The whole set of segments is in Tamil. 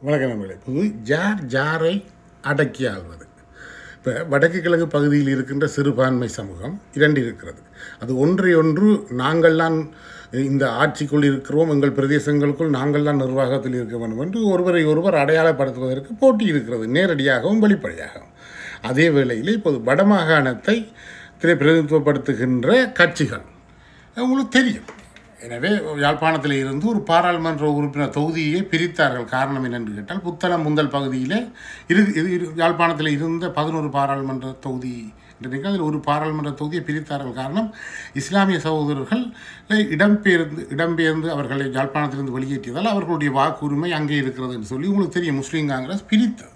வணக்கம் நண்பர்களே புது ஜார் ஜாரை அடக்கி ஆள்வது இப்போ வடக்கு கிழக்கு பகுதியில் இருக்கின்ற சிறுபான்மை சமூகம் இரண்டு இருக்கிறது அது ஒன்றை ஒன்று நாங்கள்தான் இந்த ஆட்சிக்குள் இருக்கிறோம் எங்கள் பிரதேசங்களுக்குள் நாங்கள் தான் நிர்வாகத்தில் இருக்க வேண்டும் என்று ஒருவரை ஒருவர் அடையாளப்படுத்துவதற்கு போட்டி இருக்கிறது நேரடியாகவும் வெளிப்படையாகவும் அதே வேளையில் இப்போது வடமாகாணத்தை திரை பிரதிநிதித்துவப்படுத்துகின்ற கட்சிகள் உங்களுக்கு தெரியும் எனவே யாழ்ப்பாணத்தில் இருந்து ஒரு பாராளுமன்ற உறுப்பினர் தொகுதியை பிரித்தார்கள் காரணம் என்னென்று கேட்டால் புத்தளம் முந்தல் பகுதியில் இரு இது இரு யாழ்ப்பாணத்தில் இருந்த பதினோரு பாராளுமன்ற தொகுதி என்றீங்க அதில் ஒரு பாராளுமன்ற தொகுதியை பிரித்தார்கள் காரணம் இஸ்லாமிய சகோதரர்கள் இடம்பெயர்ந்து இடம்பெயர்ந்து அவர்களை யாழ்ப்பாணத்திலிருந்து வெளியேற்றியதால் அவர்களுடைய வாக்குரிமை அங்கே இருக்கிறது என்று சொல்லி உங்களுக்கு தெரியும் முஸ்லீம் காங்கிரஸ் பிரித்தது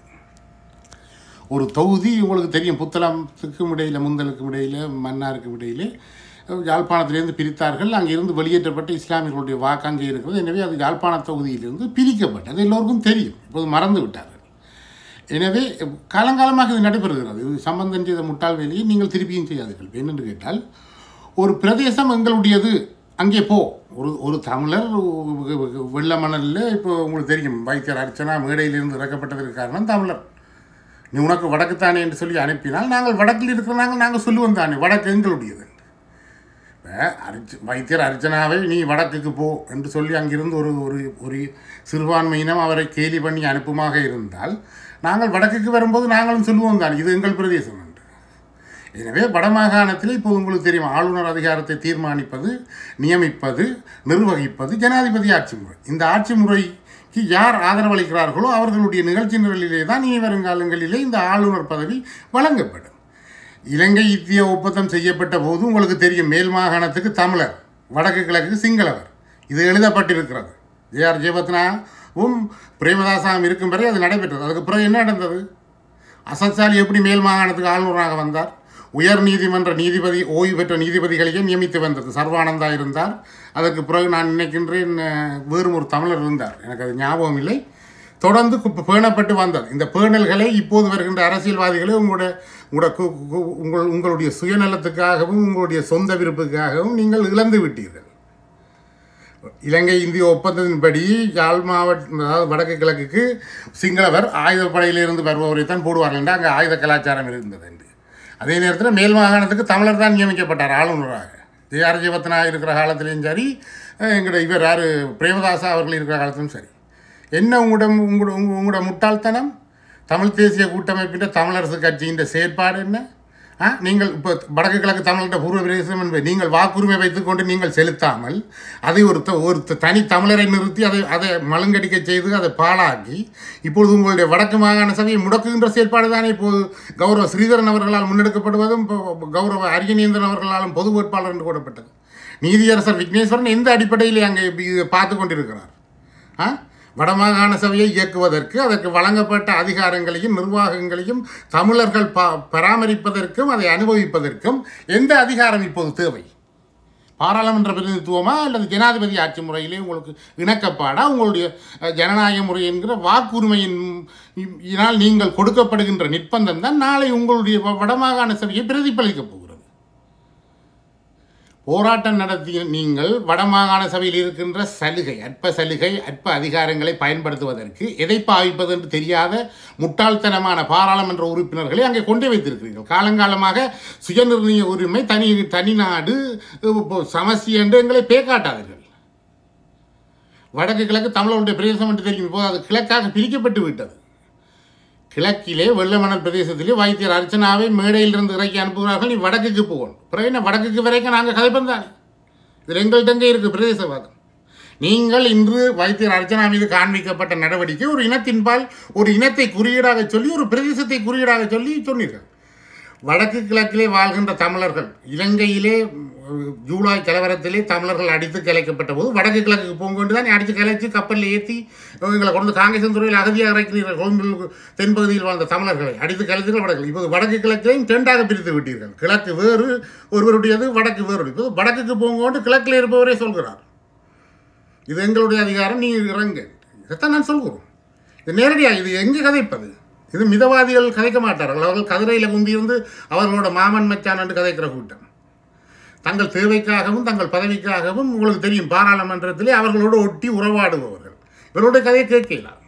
ஒரு தொகுதி உங்களுக்கு தெரியும் புத்தளத்துக்கும் இடையில் முந்தலுக்கும் இடையில் மன்னாருக்கும் இடையிலே யாழ்ப்பாணத்திலிருந்து பிரித்தார்கள் அங்கிருந்து வெளியேற்றப்பட்ட இஸ்லாமியர்களுடைய வாக்கு அங்கே இருக்கிறது எனவே அது யாழ்ப்பாண தொகுதியிலிருந்து பிரிக்கப்பட்டது எல்லோருக்கும் தெரியும் இப்போது மறந்து விட்டார்கள் எனவே காலங்காலமாக இது நடைபெறுகிறது இது சம்பந்தம் செய்த முட்டாள் வேலையை நீங்கள் திருப்பியும் செய்யாதீர்கள் என்னென்று கேட்டால் ஒரு பிரதேசம் எங்களுடையது அங்கே போ ஒரு ஒரு தமிழர் வெள்ள மணலில் இப்போ உங்களுக்கு தெரியும் வைத்தியர் அர்ச்சனா மேடையிலிருந்து இறக்கப்பட்டதற்கு காரணம் தமிழர் நீ உனக்கு வடக்குத்தானே என்று சொல்லி அனுப்பினால் நாங்கள் வடக்கில் இருக்கிறனாங்க நாங்கள் சொல்லுவோம் தானே வடக்கு எங்களுடையது இப்போ அரிச்ச வைத்தியர் அர்ச்சனாவை நீ வடக்குக்கு போ என்று சொல்லி அங்கிருந்து ஒரு ஒரு ஒரு சிறுபான்மையினம் அவரை கேலி பண்ணி அனுப்புமாக இருந்தால் நாங்கள் வடக்குக்கு வரும்போது நாங்களும் சொல்லுவோம் தான் இது எங்கள் பிரதேசம் என்று எனவே வடமாகாணத்தில் இப்போது உங்களுக்கு தெரியும் ஆளுநர் அதிகாரத்தை தீர்மானிப்பது நியமிப்பது நிர்வகிப்பது ஜனாதிபதி ஆட்சி முறை இந்த ஆட்சி முறைக்கு யார் ஆதரவளிக்கிறார்களோ அவர்களுடைய நிகழ்ச்சி நிரலிலே தான் இனி வருங்காலங்களிலே இந்த ஆளுநர் பதவி வழங்கப்படும் இலங்கை இந்திய ஒப்பந்தம் செய்யப்பட்ட போது உங்களுக்கு தெரியும் மேல் மாகாணத்துக்கு தமிழர் வடக்கு கிழக்கு சிங்களவர் இது எழுதப்பட்டிருக்கிறது ஜே ஆர் ஜெயபத்னாவும் பிரேமதாசாவும் இருக்கும் வரை அது நடைபெற்றது அதுக்கு பிறகு என்ன நடந்தது அசத்சாலி எப்படி மேல் மாகாணத்துக்கு ஆளுநராக வந்தார் உயர் நீதிமன்ற நீதிபதி ஓய்வு பெற்ற நீதிபதிகளையே நியமித்து வந்தது சர்வானந்தா இருந்தார் அதற்கு பிறகு நான் நினைக்கின்றேன் வேறும் ஒரு தமிழர் இருந்தார் எனக்கு அது ஞாபகம் இல்லை தொடர்ந்து பேணப்பட்டு வந்தது இந்த பேணல்களை இப்போது வருகின்ற அரசியல்வாதிகளை உங்களோட உங்களோட உங்கள் உங்களுடைய சுயநலத்துக்காகவும் உங்களுடைய சொந்த விருப்புக்காகவும் நீங்கள் இழந்து விட்டீர்கள் இலங்கை இந்திய ஒப்பந்தத்தின்படி யாழ் மாவட்ட அதாவது வடக்கு கிழக்குக்கு சிங்களவர் ஆயுதப்படையிலிருந்து வருபவரை தான் போடுவார்கள் என்று அங்கே ஆயுத கலாச்சாரம் இருந்தது என்று அதே நேரத்தில் மேல் மாகாணத்துக்கு தமிழர் தான் நியமிக்கப்பட்டார் ஆளுநராக ஜே ஆர் ஜீவத்தனா இருக்கிற காலத்திலையும் சரி எங்களோட இவர் யார் பிரேமதாசா அவர்கள் இருக்கிற காலத்திலும் சரி என்ன உங்களோட உங்களோட உங்களோட முட்டாள்தனம் தமிழ் தேசிய கூட்டமைப்பின் தமிழரசு கட்சியின் செயற்பாடு என்ன ஆ நீங்கள் இப்போ வடக்கு கிழக்கு தமிழ்கிட்ட பூர்வ பிரதேசம் என்பது நீங்கள் வாக்குரிமை வைத்துக்கொண்டு நீங்கள் செலுத்தாமல் அதை ஒரு ஒரு தனி தமிழரை நிறுத்தி அதை அதை மலங்கடிக்க செய்து அதை பாழாக்கி இப்பொழுது உங்களுடைய வடக்கு மாகாண சபையை முடக்குகின்ற செயற்பாடு தானே இப்போது கௌரவ ஸ்ரீதரன் அவர்களால் முன்னெடுக்கப்படுவதும் கௌரவ அரியநேந்திரன் அவர்களாலும் பொது வேட்பாளர் என்று கூடப்பட்டது நீதியரசர் விக்னேஸ்வரன் எந்த அடிப்படையில் அங்கே பார்த்து கொண்டிருக்கிறார் ஆ வடமாகாண சபையை இயக்குவதற்கு அதற்கு வழங்கப்பட்ட அதிகாரங்களையும் நிர்வாகங்களையும் தமிழர்கள் பா பராமரிப்பதற்கும் அதை அனுபவிப்பதற்கும் எந்த அதிகாரம் இப்போது தேவை பாராளுமன்ற பிரதிநிதித்துவமா அல்லது ஜனாதிபதி ஆட்சி முறையிலே உங்களுக்கு இணக்கப்பாடா உங்களுடைய ஜனநாயக முறை என்கிற வாக்குரிமையின் இதனால் நீங்கள் கொடுக்கப்படுகின்ற நிர்பந்தம் தான் நாளை உங்களுடைய வடமாகாண சபையை பிரதிபலிக்க போகிறது போராட்டம் நடத்திய நீங்கள் வடமாகாண சபையில் இருக்கின்ற சலுகை அற்ப சலுகை அற்ப அதிகாரங்களை பயன்படுத்துவதற்கு எதை பாவிப்பது என்று தெரியாத முட்டாள்தனமான பாராளுமன்ற உறுப்பினர்களை அங்கே கொண்டு வைத்திருக்கிறீர்கள் காலங்காலமாக சுயநிர்ணய உரிமை தனி தனிநாடு சமஸ்தி என்று எங்களை பேக்காட்டாதீர்கள் வடக்கு கிழக்கு தமிழருடைய பிரதேசம் என்று தெரியும் இப்போது அது கிழக்காக பிரிக்கப்பட்டு விட்டது கிழக்கிலே வெள்ளமணல் பிரதேசத்திலே வைத்தியர் அர்ச்சனாவை மேடையிலிருந்து இறக்கி அனுப்புகிறார்கள் நீ வடக்குக்கு போகணும் பிறகு என்ன வடக்குக்கு வரைக்கும் நாங்கள் கதைப்போம் தானே இதில் எங்கள்கிட்ட எங்கே இருக்குது பிரதேசவாதம் நீங்கள் இன்று வைத்தியர் அர்ச்சனா மீது காண்பிக்கப்பட்ட நடவடிக்கை ஒரு இனத்தின்பால் ஒரு இனத்தை குறியீடாக சொல்லி ஒரு பிரதேசத்தை குறியீடாக சொல்லி சொன்னீர்கள் வடக்கு கிழக்கிலே வாழ்கின்ற தமிழர்கள் இலங்கையிலே ஜூலை கலவரத்திலே தமிழர்கள் அடித்து கலைக்கப்பட்ட போது வடக்கு கிழக்குக்கு போங்கொண்டு தான் அடித்து கலைச்சு கப்பலில் ஏற்றி எங்களை கொண்டு காங்கேசன் துறையில் அகதியாக இறக்கிறீர்கள் கொழும்பில் தென்பகுதியில் வாழ்ந்த தமிழர்களை அடித்து கலைத்தீர்கள் வடக்கு இப்போது வடக்கு கிழக்கிலையும் ரெண்டாக பிரித்து விட்டீர்கள் கிழக்கு வேறு ஒருவருடையது வடக்கு வேறு இப்போது வடக்குக்கு போங்கொண்டு கிழக்கில் இருப்பவரே சொல்கிறார் இது எங்களுடைய அதிகாரம் நீ இறங்க இதைத்தான் நான் சொல்கிறோம் இது நேரடியாக இது எங்கே கதைப்பது இது மிதவாதிகள் கதைக்க மாட்டார்கள் அவர்கள் கதிரையில் குந்தியிருந்து அவர்களோட மாமன் மச்சான் என்று கதைக்கிற கூட்டம் தங்கள் தேவைக்காகவும் தங்கள் பதவிக்காகவும் உங்களுக்கு தெரியும் பாராளுமன்றத்திலே அவர்களோடு ஒட்டி உறவாடுபவர்கள் இவருடைய கதையை கேட்கலாம்